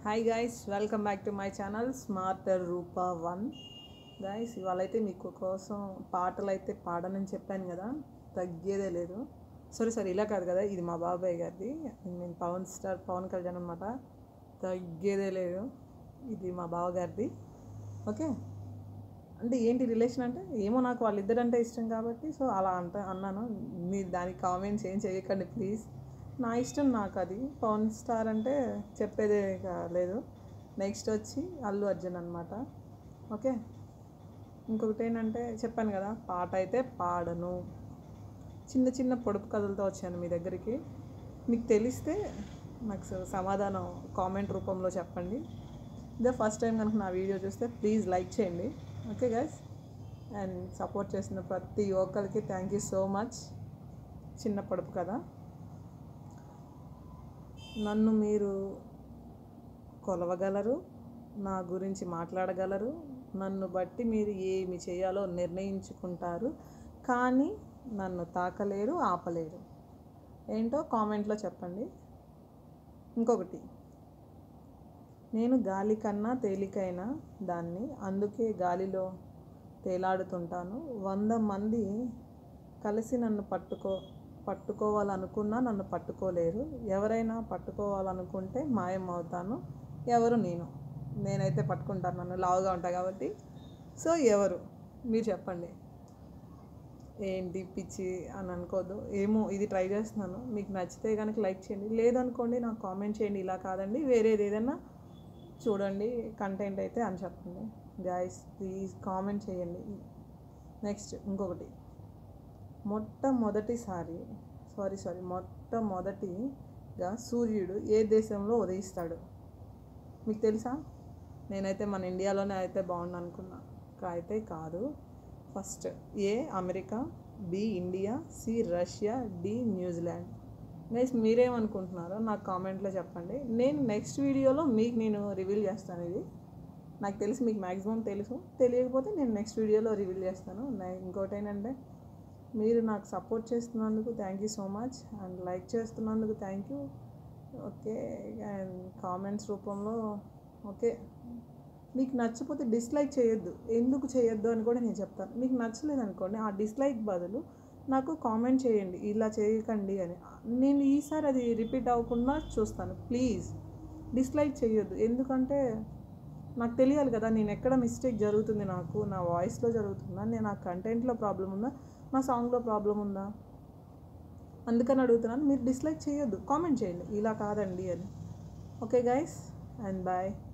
hi guys welcome back to my channel smarter Rupa one guys ఇవాళ అయితే మీకు కోసం పాటలు అయితే పాడనని చెప్పాను కదా తగ్గేదే లేదు సారీ సారీ ఇలా కాదు కదా ఇది మా బాబాయ్ గారిది నేను పవన్ స్టార్ పవన్ కళ్యాణ్ అనమాట తగ్గేదే లేదు ఇది మా బావగారిది ఓకే అంటే ఏంటి రిలేషన్ అంటే ఏమో నాకు వాళ్ళిద్దరంటే ఇష్టం కాబట్టి సో అలా అంట అన్నాను మీరు దానికి కామెంట్స్ ఏం చేయకండి ప్లీజ్ నా ఇష్టం నాకు అది పవన్ స్టార్ అంటే చెప్పేదే ఇక లేదు నెక్స్ట్ వచ్చి అల్లు అర్జున్ అనమాట ఓకే ఇంకొకటి ఏంటంటే చెప్పాను కదా పాట అయితే పాడను చిన్న చిన్న పొడుపు కథలతో వచ్చాను మీ దగ్గరికి మీకు తెలిస్తే నాకు స- సమాధానం కామెంట్ రూపంలో చెప్పండి ఇదే ఫస్ట్ టైం కనుక నా వీడియో చూస్తే ప్లీజ్ లైక్ చేయండి ఓకే గైస్ అండ్ సపోర్ట్ చేసిన ప్రతి ఒక్కరికి థ్యాంక్ యూ సో మచ్ చిన్న పొడుపు కదా నన్ను మీరు కొలవగలరు నా గురించి మాట్లాడగలరు నన్ను బట్టి మీరు ఏమి చేయాలో నిర్ణయించుకుంటారు కానీ నన్ను తాకలేరు ఆపలేరు ఏంటో కామెంట్లో చెప్పండి ఇంకొకటి నేను గాలి కన్నా తేలికైన దాన్ని అందుకే గాలిలో తేలాడుతుంటాను వంద మంది కలిసి నన్ను పట్టుకో పట్టుకోవాలనుకున్నా నన్ను పట్టుకోలేరు ఎవరైనా పట్టుకోవాలనుకుంటే మాయం అవుతాను ఎవరు నేను నేనైతే పట్టుకుంటాను నన్ను లావుగా ఉంటా కాబట్టి సో ఎవరు మీరు చెప్పండి ఏంటి పిచ్చి అని అనుకోద్దు ఏమో ఇది ట్రై చేస్తున్నాను మీకు నచ్చితే కనుక లైక్ చేయండి లేదనుకోండి నాకు కామెంట్ చేయండి ఇలా కాదండి వేరేది ఏదైనా చూడండి కంటెంట్ అయితే అని చెప్పండి గాయస్ ప్లీజ్ కామెంట్ చేయండి నెక్స్ట్ ఇంకొకటి మొట్టమొదటిసారి సారీ సారీ మొట్టమొదటిగా సూర్యుడు ఏ దేశంలో ఉదయిస్తాడు మీకు తెలుసా నేనైతే మన ఇండియాలోనే అయితే బాగుండు అనుకున్నా కా- అయితే కాదు first A America B India C Russia D New Zealand guys మీరేమనుకుంటున్నారో నాకు కామెంట్లో చెప్పండి నేను నెక్స్ట్ వీడియోలో మీకు నేను రివీల్ చేస్తాను ఇది నాకు తెలిసి మీకు మ్యాక్సిమం తెలుసు తెలియకపోతే నేను నెక్స్ట్ వీడియోలో రివీల్ చేస్తాను నే- ఇంకోటి ఏంటంటే మీరు నాకు సపోర్ట్ చేస్తున్నందుకు thank you so much and like చేస్తున్నందుకు thank you okay and comments రూపంలో ఓకే మీకు నచ్చకపోతే డిస్లైక్ చేయొద్దు ఎందుకు చేయొద్దు అని కూడా నేను చెప్తాను మీకు నచ్చలేదు అనుకోండి ఆ డిస్లైక్ బదులు నాకు కామెంట్ చేయండి ఇలా చేయకండి అని నేను ఈసారి అది రిపీట్ అవ్వకుండా చూస్తాను ప్లీజ్ డిస్లైక్ చేయొద్దు ఎందుకంటే నాకు తెలియాలి కదా నేను ఎక్కడ మిస్టేక్ జరుగుతుంది నాకు నా వాయిస్లో జరుగుతుందా నేను నా కంటెంట్లో ప్రాబ్లం ఉందా నా సాంగ్లో ప్రాబ్లం ఉందా అందుకని అడుగుతున్నాను మీరు డిస్లైక్ చేయొద్దు కామెంట్ చేయండి ఇలా కాదండి అని ఓకే గైస్ అండ్ బాయ్